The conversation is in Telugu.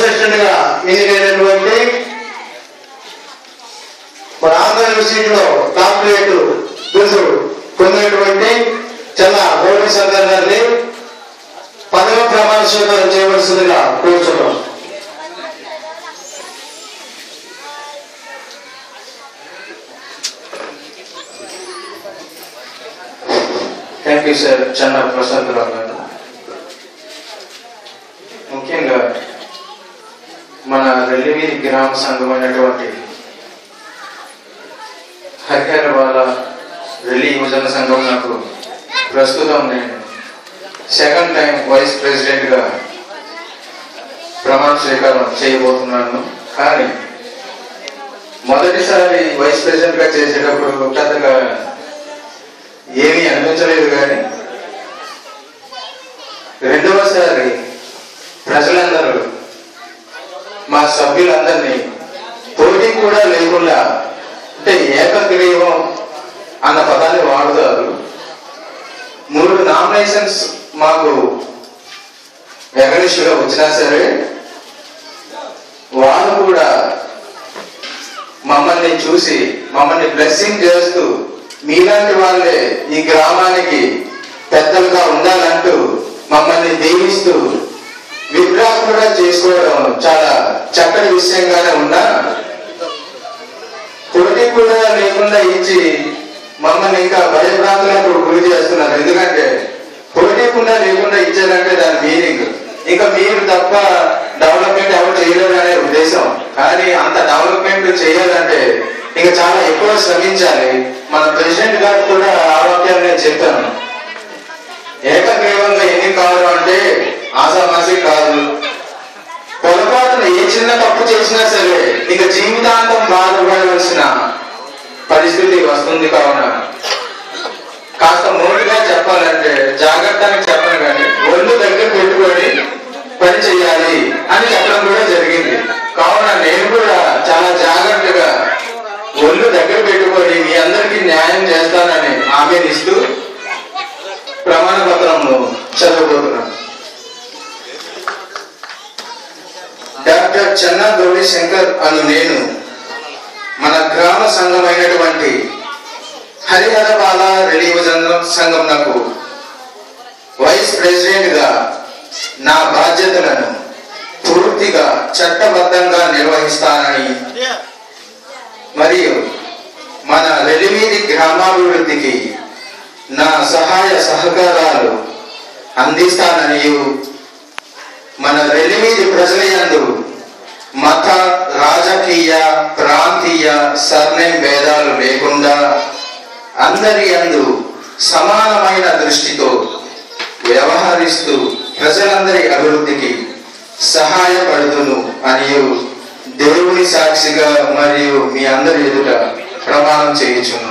ప్రెసిడెంట్ గా ఎన్నికైనటువంటి మన ఆంధ్ర యూనివర్సిటీలో డాక్టరేట్ బిరుదు పొందినటువంటి చల్ల గౌరీ సర్దార్ గారిని పదవ ప్రమాణ స్వీకారం చేయవలసిందిగా కోరుతున్నాం thank you sir Channa Prashant Rao గారు ముఖ్యంగా మన రెల్లివీధి గ్రామ సంఘమైనటువంటి హరిహరవాల రెల్లి యువజన సంఘం నాకు ప్రస్తుతం నేను సెకండ్ టైం వైస్ ప్రెసిడెంట్గా ప్రమాణ స్వీకారం చేయబోతున్నాను కానీ మొదటిసారి వైస్ ప్రెసిడెంట్గా చేసేటప్పుడు పెద్దగా ఏమీ అనిపించలేదు కానీ రెండవసారి ప్రజలందరూ మా సభ్యులందరినీ పోటీ కూడా లేకుండా అంటే ఏకగ్రీవం అన్న పదాన్ని వాడుతారు మూడు నామినేషన్స్ మాకు ఎగనిష్గా వచ్చినా సరే వాళ్ళు కూడా మమ్మల్ని చూసి మమ్మల్ని బ్లెస్సింగ్ చేస్తూ మీలాంటి వాళ్ళే ఈ గ్రామానికి పెద్దలుగా ఉండాలంటూ మమ్మల్ని దీవిస్తూ విత్డ్రా కూడా చేసుకోవడం చాలా చక్కటి విషయంగానే ఉన్నా పోటీ కూడా లేకుండా ఇచ్చి మమ్మల్ని ఇంకా భయభ్రాంతులకు గురి చేస్తున్నారు ఎందుకంటే పోటీ కూడా లేకుండా ఇచ్చారంటే దాని మీనింగ్ ఇంకా మీరు తప్ప డెవలప్మెంట్ ఎవరు చేయలేరు అనే ఉద్దేశం కానీ అంత డెవలప్మెంట్ చేయాలంటే ఇంకా చాలా ఎక్కువ శ్రమించాలి మన ప్రెసిడెంట్ గారు కూడా ఆ వాక్యాలు నేను చెప్పాను ఏకగ్రీవంగా ఎన్ని కావడం అంటే ఆసామాసి కాదు పొరపాటున ఏ చిన్న తప్పు చేసినా సరే ఇక జీవితాంతం బాధపడవలసిన పరిస్థితి వస్తుంది కావున కాస్త మోటుగా చెప్పాలంటే జాగ్రత్తగా చెప్పను కానీ ఒళ్ళు దగ్గర పెట్టుకొని పని చేయాలి అని చెప్పడం కూడా జరిగింది కావున నేను కూడా చాలా జాగ్రత్తగా ఒళ్ళు దగ్గర పెట్టుకొని మీ అందరికీ న్యాయం చేస్తానని హామీని ఇస్తూ ప్రమాణ పత్రంను చదువుకుంటున్నాను డాక్టర్ చెన్నా గౌరీ శంకర్ అను నేను మన గ్రామ సంఘమైనటువంటి హరిహరపాల రెలీవ సంఘంనకు వైస్ ప్రెసిడెంట్ గా నా బాధ్యతలను పూర్తిగా చట్టబద్ధంగా నిర్వహిస్తానని మరియు మన రెలివీధి గ్రామాభివృద్ధికి నా సహాయ సహకారాలు అందిస్తానని మన వెలిమీది ప్రజలయందు మత రాజకీయ ప్రాంతీయ సర్నేం భేదాలు లేకుండా అందరి యందు సమానమైన దృష్టితో వ్యవహరిస్తూ ప్రజలందరి అభివృద్ధికి సహాయపడుదును మరియు దేవుని సాక్షిగా మరియు మీ అందరి ఎదుట ప్రమాణం చేయుచున్నాను